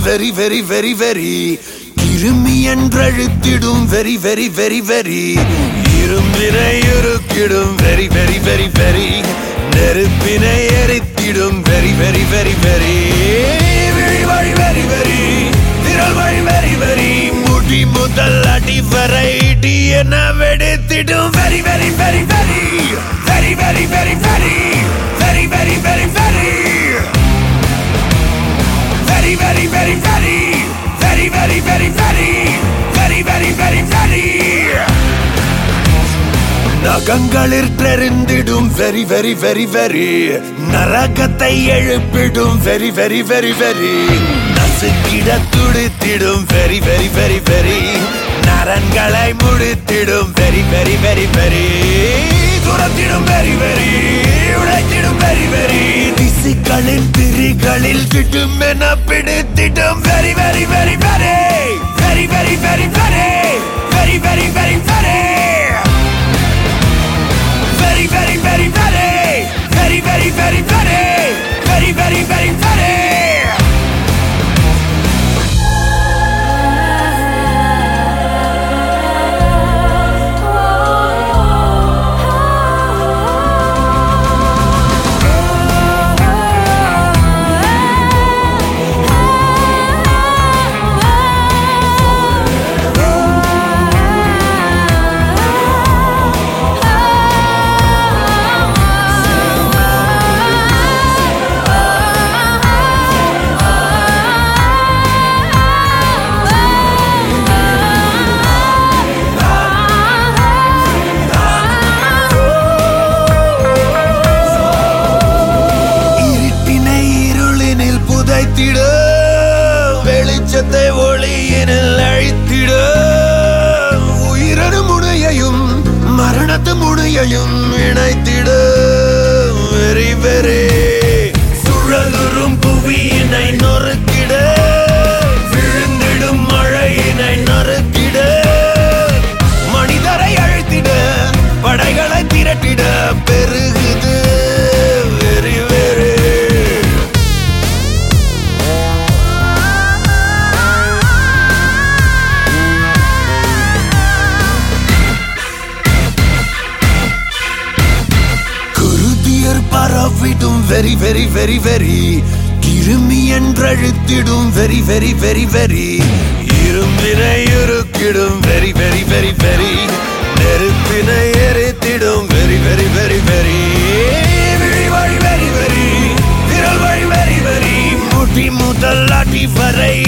Very வெரி வெரி வெரி இருமி என்றழுத்திடும் வெரி வெரி வெரி வெரி இரும்பினை இருக்கிடும் வெரி வெரி வெரி வெரி நெருப்பினை எரித்திடும் வெரி வெரி வெரி வெரி விழி வழி வெரி வெரி விரல் வழி வெரி வெரி முடி முதல் அடி வரை இடி என வெடித்திடும் வெரி வெரி வெரி வெரி வெரி வெரி வெரி வெரி வெரி வெரி வெரி வெரி very, very, very, very, very, very, very, very, very, very, very, very. நகங்களில் தெரிந்திடும் வெரி வெரி வெரி வெரி நரகத்தை எழுப்பிடும் வெரி வெரி வெரி வெரி நசுக்கிட துடித்திடும் வெரி வெரி வெரி வெரி நரன்களை முடித்திடும் வெரி வெரி வெரி வெரி துரத்திடும் வெரி வெரி உழைத்திடும் வெரி வெரி திசுக்களின் திரிகளில் விடும் என பிடித்திடும் வெரி வெரி வெரி வெரி வெரி வெரி வெரி வெரி வெரி வெரி வெரி வெரி very, very, very, very, very, very, very, very, very, very, very, very. இருட்டினை இருளினில் புதைத்திட வெளிச்சத்தை ஒளியினில் அழித்திட உயிரணு முனையையும் மரணத்து முனையையும் இணைத்திட வெரி வெரி சுழலுறும் புவியினை நொறுக்கிட விழுந்திடும் மழையினை நறுக்கிட மனிதரை அழைத்திட படைகளை திரட்டிட பெருகுது வெரி வெரி குருதியர் பரவிடும் வெரி வெரி வெரி வெரி கிருமி என்றழுத்திடும் வெரி வெரி வெரி வெரி இரும்பினை இருக்கிடும் வெரி வெரி வெரி வெரி நெருப்பினை எரித்திடும் வெரி வெரி வெரி வெரி விழி வழி வெரி வெரி விரல் வழி வெரி வெரி முடி முதல் அடி வரை